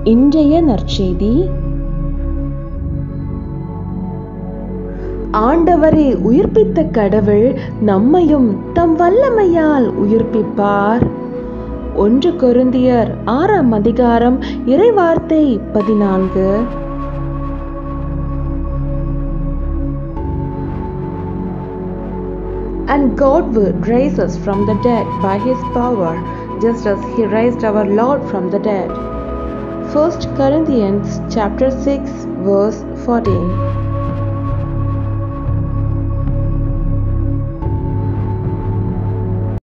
இன்றைய நற்செய்தி ஆண்டவரை உயிர்ப்பித்த கடவுள் நம்மையும் தம் வல்லமையால் உயிர்ப்பிப்பார் ஒன்று கொருந்தியர் ஆறாம் அதிகாரம் இறைவார்த்தை பதினான்கு And God would raise us from the dead by his power, just as he raised our Lord from the dead. 1 Corinthians chapter 6 verse 14